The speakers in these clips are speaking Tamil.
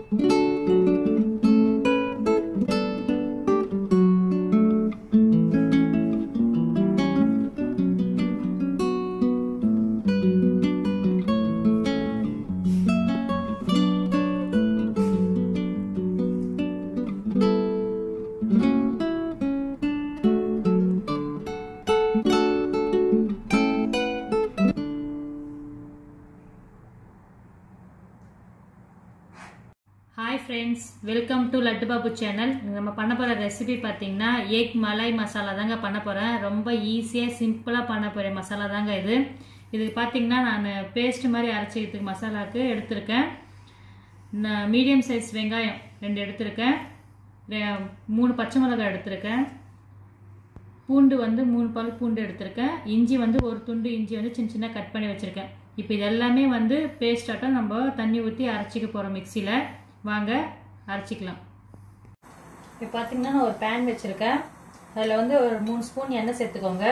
hi friends welcome to Laddu Babu channel நம்ம பண்ண போகிற ரெசிபி பார்த்தீங்கன்னா எக் மலாய் மசாலா தாங்க பண்ண போகிறேன் ரொம்ப ஈஸியாக சிம்பிளாக பண்ண போகிற மசாலா தாங்க இது இதுக்கு பார்த்தீங்கன்னா நான் பேஸ்ட் மாதிரி அரைச்சிக்கிறதுக்கு மசாலாவுக்கு எடுத்திருக்கேன் நான் மீடியம் சைஸ் வெங்காயம் ரெண்டு எடுத்திருக்கேன் ரெ- மூணு பச்சை மிளகாய் எடுத்திருக்கேன் பூண்டு வந்து மூணு பல் பூண்டு எடுத்திருக்கேன் இஞ்சி வந்து ஒரு துண்டு இஞ்சி வந்து சின்ன சின்ன கட் பண்ணி வச்சுருக்கேன் இப்போ இது எல்லாமே வந்து பேஸ்ட் ஆட்டம் நம்ம தண்ணி ஊற்றி அரைச்சிக்க போகிறோம் மிக்சியில் வாங்க அரைச்சிக்கலாம் இப்போ பார்த்தீங்கன்னா நான் ஒரு பேன் வச்சுருக்கேன் அதில் வந்து ஒரு மூணு ஸ்பூன் எண்ணெய் சேர்த்துக்கோங்க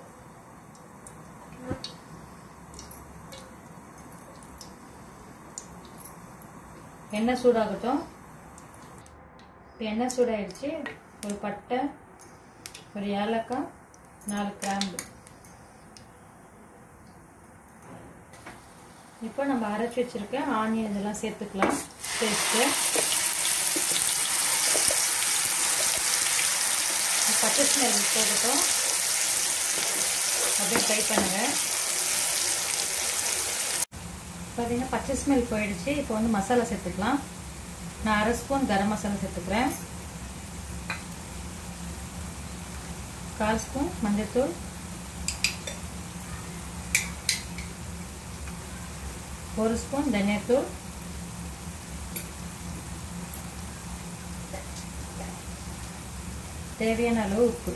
எண்ணெய் சூடாகட்டும் இப்போ எண்ணெய் சூடாயிடுச்சு ஒரு பட்டை ஒரு ஏலக்காய் நாலு கிராம்பு இப்போ நம்ம அரைச்சி வச்சிருக்க ஆனியன் இதெல்லாம் சேர்த்துக்கலாம் பேஸ்ட்டு பச்சை ஸ்மெல் போகட்டும் அப்படியே ட்ரை பண்ணுங்க பார்த்தீங்கன்னா பச்சை ஸ்மெல் போயிடுச்சு இப்போ வந்து மசாலா சேர்த்துக்கலாம் நான் அரை ஸ்பூன் கரம் மசாலா சேர்த்துக்கிறேன் கால் ஸ்பூன் மஞ்சள்தூள் ஒரு ஸ்பூன் தனியாத்தூள் தேவையான அளவு உப்பு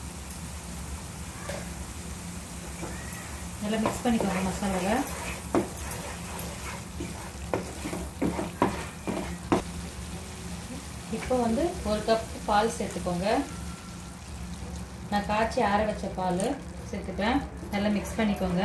நல்லா மிக்ஸ் பண்ணிக்கோங்க மசாலாவை இப்போ வந்து ஒரு கப் பால் சேர்த்துக்கோங்க நான் காய்ச்சி ஆற வச்ச பால் சேர்த்துக்கிறேன் நல்லா மிக்ஸ் பண்ணிக்கோங்க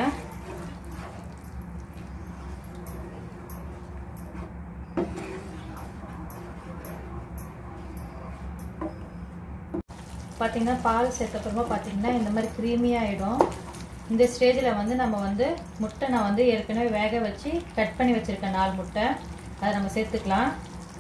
பார்த்தீங்கன்னா பால் சேர்த்தப்பறமா பார்த்தீங்கன்னா இந்த மாதிரி க்ரீமியாக ஆகிடும் இந்த ஸ்டேஜில் வந்து நம்ம வந்து முட்டை நான் வந்து ஏற்கனவே வேக வச்சு கட் பண்ணி வச்சுருக்கேன் நாலு முட்டை அதை நம்ம சேர்த்துக்கலாம்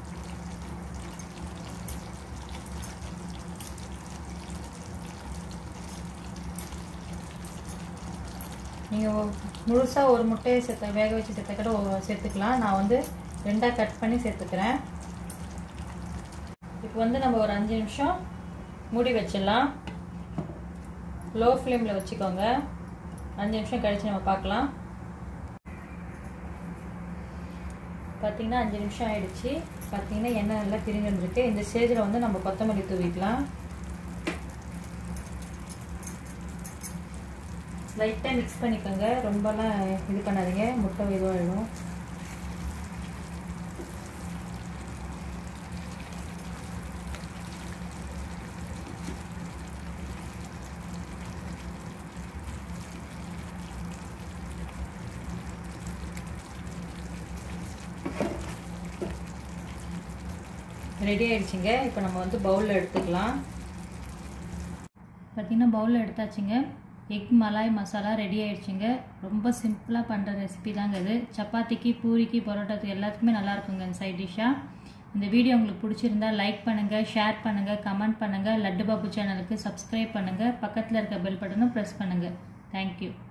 நீங்கள் முழுசாக ஒரு முட்டையை சேர்த்த வேக வச்சு சேர்த்த கூட ஒ- சேர்த்துக்கலாம் நான் வந்து ரெண்டாக கட் பண்ணி சேர்த்துக்கிறேன் இப்போ வந்து நம்ம ஒரு அஞ்சு நிமிஷம் மூடி வச்சிடலாம் லோ ஃப்ளேமில் வச்சுக்கோங்க அஞ்சு நிமிஷம் கழிச்சு நம்ம பார்க்கலாம் பார்த்தீங்கன்னா அஞ்சு நிமிஷம் ஆயிடுச்சு பார்த்தீங்கன்னா எண்ணெய் நல்லா பிரிஞ்சு வந்திருக்கு இந்த ஸ்டேஜில் வந்து நம்ம கொத்தமல்லி தூவிக்கலாம் லைட்டாக மிக்ஸ் பண்ணிக்கோங்க ரொம்பலாம் இது பண்ணாதீங்க முட்டை இதுவாகிடும் ரெடி ஆயிடுச்சுங்க இப்போ நம்ம வந்து பவுலில் எடுத்துக்கலாம் பார்த்தீங்கன்னா பவுலில் எடுத்தாச்சுங்க எக் மலாய் மசாலா ரெடி ஆயிடுச்சுங்க ரொம்ப சிம்பிளாக பண்ணுற ரெசிபி தாங்க இது சப்பாத்திக்கு பூரிக்கு பரோட்டாத்துக்கு எல்லாத்துக்குமே நல்லா இருக்குங்க இந்த சைட் டிஷ்ஷாக இந்த வீடியோ உங்களுக்கு பிடிச்சிருந்தா லைக் பண்ணுங்கள் ஷேர் பண்ணுங்கள் கமெண்ட் பண்ணுங்கள் லட்டு பாபு சேனலுக்கு சப்ஸ்கிரைப் பண்ணுங்கள் பக்கத்தில் இருக்க பெல் பட்டனும் ப்ரெஸ் பண்ணுங்கள் தேங்க்யூ